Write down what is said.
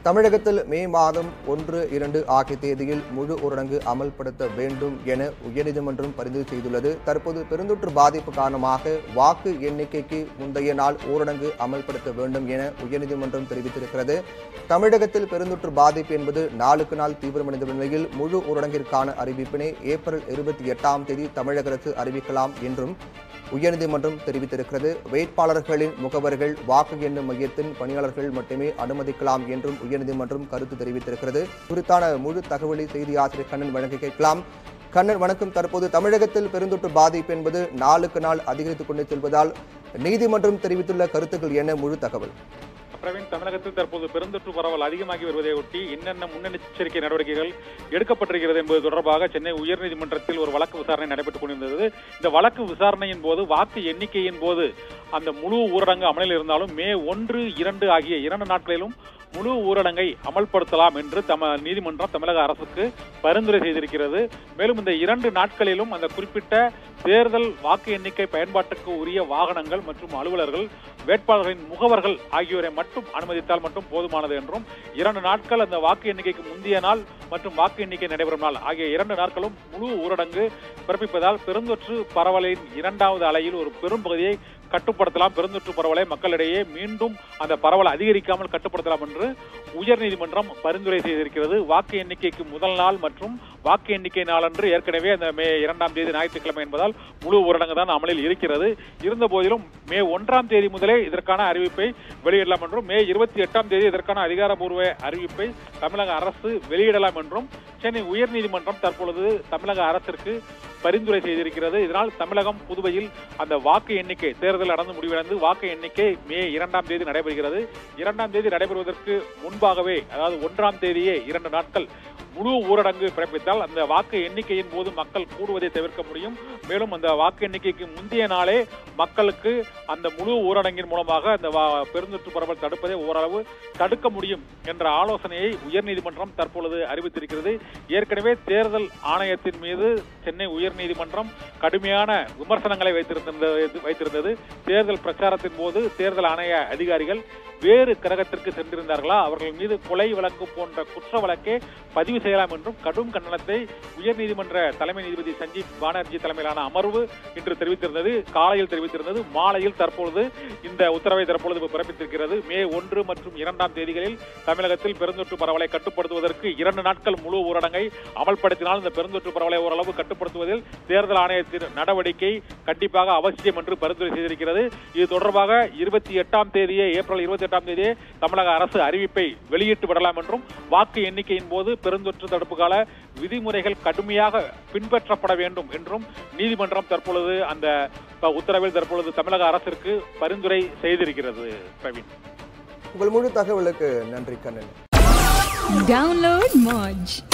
தமிழகத்தில் மே மாதம் ஒன்று இரண்டு ஆகிய தேதியில் முழு ஊரடங்கு அமல்படுத்த வேண்டும் என உயர்நீதிமன்றம் பரிந்துரை செய்துள்ளது தற்போது பெருந்தொற்று பாதிப்பு காரணமாக வாக்கு எண்ணிக்கைக்கு முந்தைய நாள் ஊரடங்கு அமல்படுத்த வேண்டும் என உயர்நீதிமன்றம் தெரிவித்திருக்கிறது தமிழகத்தில் பெருந்தொற்று பாதிப்பு என்பது நாளுக்கு நாள் தீவிரமடைந்த நிலையில் முழு ஊரடங்கிற்கான அறிவிப்பினை ஏப்ரல் இருபத்தி எட்டாம் தேதி தமிழக அரசு அறிவிக்கலாம் என்றும் உயர்நீதிமன்றம் தெரிவித்திருக்கிறது வேட்பாளர்களின் முகவர்கள் வாக்கு எண்ணும் மையத்தின் பணியாளர்கள் மட்டுமே அனுமதிக்கலாம் என்றும் உயர்நீதிமன்றம் கருத்து தெரிவித்திருக்கிறது குறித்தான முழு தகவலை செய்தி ஆசிரியர் கண்ணன் வழங்க கேட்கலாம் கண்ணன் வணக்கம் தற்போது தமிழகத்தில் பெருந்தொற்று பாதிப்பு என்பது நாளுக்கு நாள் அதிகரித்துக் கொண்டே செல்வதால் நீதிமன்றம் தெரிவித்துள்ள கருத்துக்கள் என்ன முழு தகவல் பிரவீன் தமிழகத்தில் தற்போது பெருந்தொற்று பரவல் அதிகமாகி வருவதை ஒட்டி என்னென்ன முன்னெச்சரிக்கை நடவடிக்கைகள் எடுக்கப்பட்டிருக்கிறது என்பது தொடர்பாக சென்னை உயர்நீதிமன்றத்தில் ஒரு வழக்கு விசாரணை நடைபெற்றுக் கொண்டிருந்தது இந்த வழக்கு விசாரணையின் போது வாக்கு எண்ணிக்கையின் போது அந்த முழு ஊரடங்கு அமலில் இருந்தாலும் மே ஒன்று இரண்டு ஆகிய இரண்டு நாட்களிலும் முழு ஊரடங்கை அமல்படுத்தலாம் என்று தம நீதிமன்றம் தமிழக அரசுக்கு பரிந்துரை செய்திருக்கிறது மேலும் இந்த இரண்டு நாட்களிலும் அந்த குறிப்பிட்ட தேர்தல் வாக்கு எண்ணிக்கை பயன்பாட்டுக்கு உரிய வாகனங்கள் மற்றும் அலுவலர்கள் வேட்பாளர்களின் முகவர்கள் ஆகியோரை மட்டும் அனுமதித்தால் மட்டும் போதுமானது என்றும் இரண்டு நாட்கள் அந்த வாக்கு எண்ணிக்கைக்கு முந்தைய நாள் மற்றும் வாக்கு எண்ணிக்கை நடைபெறும் நாள் ஆகிய இரண்டு நாட்களும் முழு ஊரடங்கு பிறப்பிப்பதால் பெருந்தொற்று பரவலின் இரண்டாவது அலையில் ஒரு பெரும் பகுதியை கட்டுப்படுத்தலாம் பெருந்தொற்று பரவலை மக்களிடையே மீண்டும் அந்த பரவல் அதிகரிக்காமல் கட்டுப்படுத்தலாம் என்று உயர்நீதிமன்றம் பரிந்துரை செய்திருக்கிறது வாக்கு எண்ணிக்கைக்கு முதல் நாள் மற்றும் வாக்கு எண்ணிக்கை நாளன்று ஏற்கனவே அந்த மே இரண்டாம் தேதி ஞாயிற்றுக்கிழமை என்பதால் முழு ஊரடங்கு தான் அமலில் இருக்கிறது இருந்த போதிலும் மே ஒன்றாம் தேதி முதலே இதற்கான அறிவிப்பை வெளியிடலாம் என்றும் மே இருபத்தி எட்டாம் தேதி இதற்கான அதிகாரப்பூர்வ அறிவிப்பை தமிழக அரசு வெளியிடலாம் என்றும் சென்னை உயர்நீதிமன்றம் தற்பொழுது தமிழக அரசிற்கு பரிந்துரை செய்திருக்கிறது இதனால் தமிழகம் புதுவையில் அந்த வாக்கு எண்ணிக்கை தேர்தல் நடந்து முடிவடைந்து வாக்கு எண்ணிக்கை மே இரண்டாம் தேதி நடைபெறுகிறது இரண்டாம் தேதி நடைபெறுவதற்கு முன்பாகவே அதாவது ஒன்றாம் தேதியே இரண்டு நாட்கள் முழு ஊரடங்கு பிறப்பித்தால் அந்த வாக்கு எண்ணிக்கையின் போது மக்கள் கூடுவதை தவிர்க்க முடியும் மேலும் அந்த வாக்கு எண்ணிக்கைக்கு முந்தைய நாளே மக்களுக்கு அந்த முழு ஊரடங்கின் மூலமாக அந்த வா- பெருந்தொற்று பரவல் தடுப்பதை ஓரளவு தடுக்க முடியும் என்ற ஆலோசனையை உயர்நீதிமன்றம் தற்பொழுது அறிவித்திருக்கிறது ஏற்கனவே தேர்தல் ஆணையத்தின் மீது சென்னை உயர்நீதிமன்றம் கடுமையான விமர்சனங்களை வைத்திருந்தது வைத்திருந்தது தேர்தல் பிரச்சாரத்தின் போது தேர்தல் ஆணைய அதிகாரிகள் வேறு கிரகத்திற்கு சென்றிருந்தார்களா அவர்கள் மீது கொலை வழக்கு போன்ற குற்ற வழக்கே பதிவு செய்யலாம் என்றும் கடும் கண்டனத்தை உயர்நீதிமன்ற தலைமை நீதிபதி சஞ்சீப் பானர்ஜி தலைமையிலான அமர்வு இன்று தெரிவித்திருந்தது காலையில் தெரிவித்திருந்தது மாலையில் தற்பொழுது இந்த உத்தரவை தற்பொழுது பிறப்பித்திருக்கிறது மே ஒன்று மற்றும் இரண்டாம் தேதிகளில் தமிழகத்தில் பெருந்தொற்று பரவலை கட்டுப்படுத்துவதற்கு இரண்டு நாட்கள் முழு ஊரடங்கை அமல்படுத்தினால் இந்த பெருந்தொற்று பரவலை ஓரளவு கட்டுப்படுத்துவதில் தேர்தல் ஆணையத்தின் நடவடிக்கை கண்டிப்பாக அவசியம் என்று பரிந்துரை செய்திருக்கிறது இது தொடர்பாக இருபத்தி எட்டாம் தேதியே ஏப்ரல் இருபத்தி எட்டாம் தேதியே தமிழக அரசு அறிவிப்பை வெளியிட்டு விடலாம் என்றும் வாக்கு எண்ணிக்கையின் போது பெருந்தொற்று தடுப்பு கால விதிமுறைகள் கடுமையாக பின்பற்றப்பட வேண்டும் என்றும் நீதிமன்றம் தற்பொழுது அந்த உத்தரவில் தற்பொழுது தமிழக அரசிற்கு பரிந்துரை செய்திருக்கிறது பிரவீன் உங்கள் முழு தகவலுக்கு நன்றி கண்ணன் Download Moj.